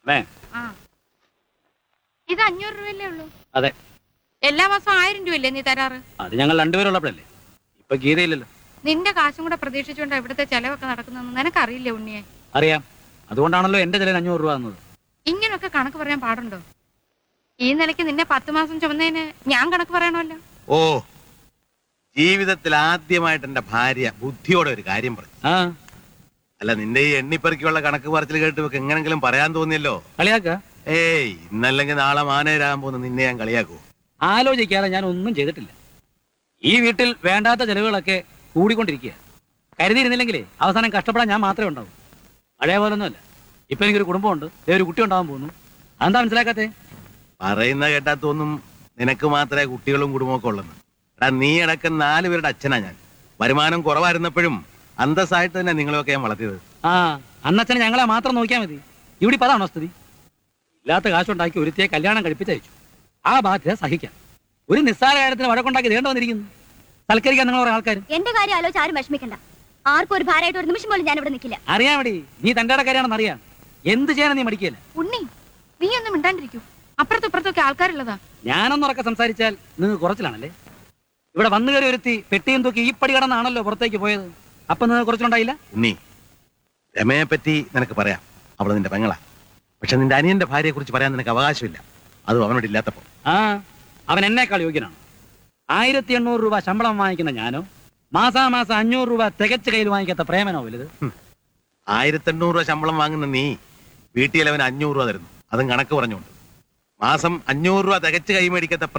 may ആ ഇത് അഞ്ഞൂറ് രൂപയല്ലേ ഉള്ളൂ അതെ എല്ലാ മാസവും ആയിരം രൂപയല്ലേ നീ തരാറ് അത് ഞങ്ങൾ രണ്ടുപേരുള്ളപ്പോഴല്ലേ ഇപ്പൊ ഗീതയില്ലല്ലോ നിന്റെ കാശും കൂടെ പ്രതീക്ഷിച്ചുകൊണ്ട് ഇവിടുത്തെ ചെലവൊക്കെ നടക്കുന്നതെന്ന് നിനക്കറിയില്ലേ ഉണ്ണിയെ അറിയാം അതുകൊണ്ടാണല്ലോ എന്റെ ചില അഞ്ഞൂറ് രൂപ തന്നത് ഇങ്ങനൊക്കെ കണക്ക് പറയാൻ പാടുണ്ടോ ഈ നിലയ്ക്ക് നിന്നെ പത്ത് മാസം ചുമന്നതിന് ഞാൻ കണക്ക് പറയണമല്ലോ ഓ ജീവിതത്തിൽ ആദ്യമായിട്ട് എന്റെ ഭാര്യ ബുദ്ധിയോടെ ഒരു കാര്യം പറഞ്ഞു ആ അല്ല നിന്റെ ഈ എണ്ണിപ്പെറുക്കിയുള്ള കണക്ക് പറച്ചിൽ കേട്ട് ഇവക്ക് എങ്ങനെങ്കിലും പറയാൻ തോന്നിയല്ലോ കളിയാക്ക ഏയ് ഇന്നല്ലെങ്കിൽ നാളെ മാനേരാകാൻ പോകുന്ന നിന്നെ ഞാൻ കളിയാക്കൂ ആലോചിക്കാതെ ഞാൻ ഒന്നും ചെയ്തിട്ടില്ല ഈ വീട്ടിൽ വേണ്ടാത്ത ചെലവുകളൊക്കെ കൂടിക്കൊണ്ടിരിക്കുക കരുതിയിരുന്നില്ലെങ്കിലേ അവസാനം കഷ്ടപ്പെടാൻ ഞാൻ മാത്രമേ ഉണ്ടാവൂ പഴയ പോലൊന്നുമല്ല ഇപ്പൊ എനിക്കൊരു കുടുംബമുണ്ട് ദേ ഒരു കുട്ടി ഉണ്ടാവാൻ പോകുന്നു അതെന്താ മനസ്സിലാക്കാത്തേ പറയുന്ന കേട്ടാ തോന്നും നിനക്ക് മാത്രമേ കുട്ടികളും കുടുംബമൊക്കെ ഉള്ളെന്ന് എടാ നീ അടക്കം നാല് പേരുടെ അച്ഛനാ ഞാൻ വരുമാനം കുറവായിരുന്നപ്പോഴും അന്തസ്സായിട്ട് തന്നെ നിങ്ങളെയൊക്കെ ഞാൻ വളർത്തിയത് ആ അന്നച്ഛനെ ഞങ്ങളെ മാത്രം നോക്കിയാൽ മതി ഇവിടെ ഇപ്പൊ അതാണോ സ്ഥിതി ഇല്ലാത്ത കാശുണ്ടാക്കി ഒരുത്തിയെ കല്യാണം കഴിപ്പിച്ചയച്ചു ആ ബാധ്യത സഹിക്കാം ഒരു നിസ്സാര കാര്യത്തിന് വഴക്കുണ്ടാക്കി ദേണ്ട വന്നിരിക്കുന്നു സൽക്കരിക്കാൻ നിങ്ങൾ കുറെ ആൾക്കാർ എന്റെ കാര്യം ആലോചിച്ച് ആരും വിഷമിക്കണ്ട ആർക്കും ഒരു ഭാരമായിട്ട് ഒരു നിമിഷം പോലും ഞാൻ ഇവിടെ നിൽക്കില്ല അറിയാൻ വേണ്ടി നീ തന്റെ കാര്യമാണെന്ന് അറിയാം എന്ത് ചെയ്യാനും നീ മടിക്കില്ല ഉണ്ണി നീ ഒന്നും മിണ്ടാണ്ടിരിക്കൂ അപ്പുറത്തും ഇപ്പുറത്തൊക്കെ ആൾക്കാരുള്ളതാ ഞാനൊന്നുറക്കെ സംസാരിച്ചാൽ നിങ്ങൾ കുറച്ചിലാണല്ലേ ഇവിടെ വന്നു കയറി ഒരുത്തി പെട്ടിയും തൂക്കി ഈ പടി കടന്നാണല്ലോ പുറത്തേക്ക് പോയത് അപ്പൊ നിങ്ങൾ കുറച്ചിലുണ്ടായില്ല ഉണ്ണി രമയെ പറ്റി നിനക്ക് പറയാം അവൾ നിന്റെ പെങ്ങളാ പക്ഷെ നിന്റെ അനിയന്റെ ഭാര്യയെ കുറിച്ച് പറയാൻ നിനക്ക് അവകാശമില്ല അതും അവനോട് ഇല്ലാത്തപ്പോ ആ അവൻ എന്നേക്കാൾ യോഗ്യനാണ് ആയിരത്തി എണ്ണൂറ് രൂപ ശമ്പളം വാങ്ങിക്കുന്ന ഞാനോ മാസാമാസം അഞ്ഞൂറ് രൂപ തികച്ച് കയ്യിൽ വാങ്ങിക്കാത്ത പ്രേമനോ വലുത് ആയിരത്തി എണ്ണൂറ് രൂപ ശമ്പളം വാങ്ങുന്ന നീ വീട്ടിൽ അവന് അഞ്ഞൂറ് രൂപ തരുന്നു അതും കണക്ക് പറഞ്ഞുകൊണ്ട് മാസം അഞ്ഞൂറ് രൂപ തികച്ച് കൈമേടിക്കാത്ത